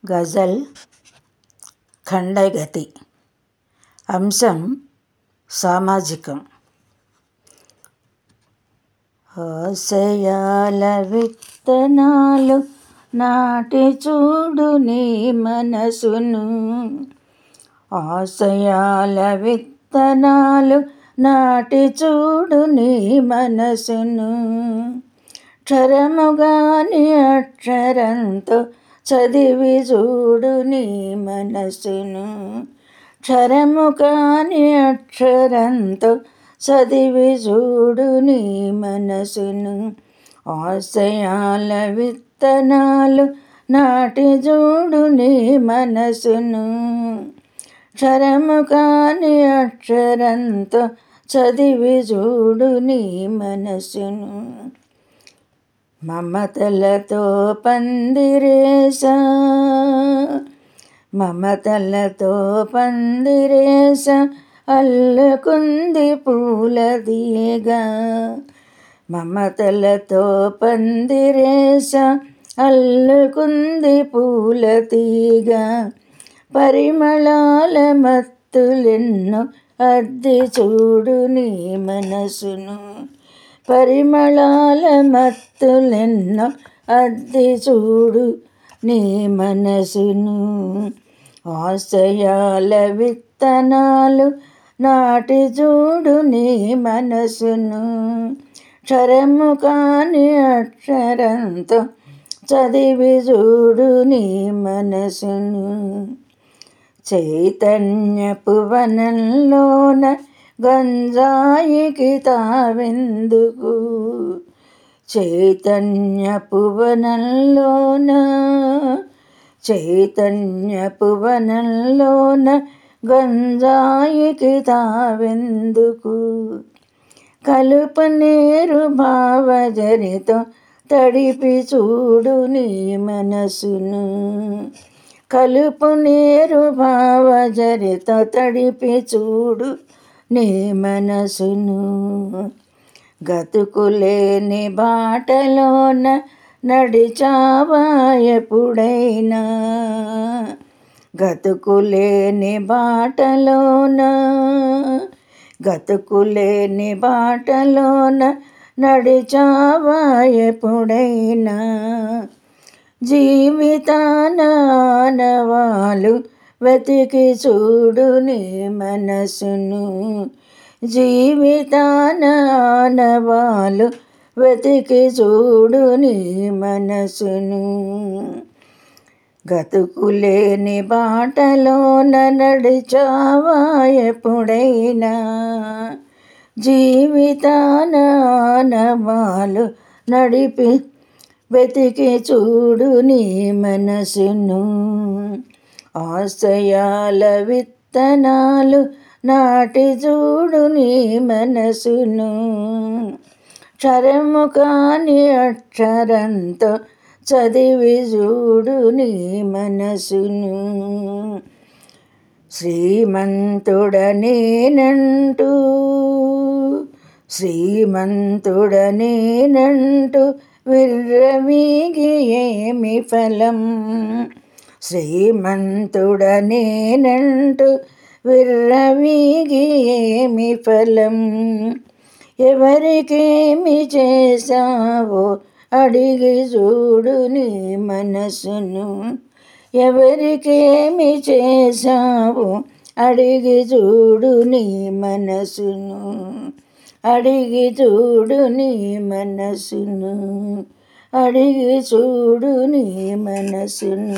గజల్ ఖండగతి అంశం సామాజికం ఆశయాల విత్తనాలు నాటి చూడు నీ మనసును ఆశయాల విత్తనాలు నాటి చూడు నీ మనసును క్షరముగాని అక్షరంతో చదివి చూడు నీ మనసును క్షరము కాని అక్షరంతో చదివి చూడు నీ మనసును ఆశయాల విత్తనాలు నాటి చూడు నీ మనసును క్షరము కాని అక్షరంతో చదివి చూడు నీ మనసును మమతలతో పందిరేసా మమతలతో పందిరేస అల్లుకుంది పూలదీగా మమతలతో పందిరేస అల్లుకుంది పూలతీగా పరిమళాల మత్తులెన్నో అద్దె చూడు నీ మనసును పరిమళాల మత్తులెన్నో అద్దె చూడు నీ మనసును ఆశయాల విత్తనాలు నాటి చూడు నీ మనసును క్షరము కాని అక్షరంతో చదివి చూడు నీ మనసును చైతన్యపు వనంలోన గంజాయికి తావెందుకు చైతన్యపు వనంలోన చైతన్యపు వనంలోన గంజాయికి తావెందుకు కలుపు నీరు భావజనితో తడిపి చూడు నీ మనసును కలుపు నీరు భావజరిత తడిపి చూడు నీ మనసును గతుకులేని బాటలోన నడిచావా ఎప్పుడైనా గతుకులేని బాటలోన గతుకులేని బాటలోన నడిచావా ఎప్పుడైనా జీవితాన ఆనవాలు వెతికి చూడు నీ మనసును జీవితాన ఆనవాలు వెతికి చూడు నీ మనసును గతుకులేని బాటలోన నడిచావా ఎప్పుడైనా జీవితాన ఆనవాలు నడిపి వెతికి చూడు నీ మనసును ఆశయాల విత్తనాలు నాటి చూడు నీ మనసును క్షరము కాని అక్షరంతో చదివి చూడు నీ మనసును శ్రీమంతుడనేనంటూ శ్రీమంతుడనేనంటూ విర్రవీగి ఏమి ఫలం శ్రీమంతుడనేనంటూ విర్రవీగి ఏమి ఫలం ఎవరికేమి చేశావో అడిగి చూడు నీ మనసును ఎవరికేమి చేశావు అడిగి చూడు నీ మనసును అడిగి చూడు నీ మనసును అడిగి చూడు నీ మనసును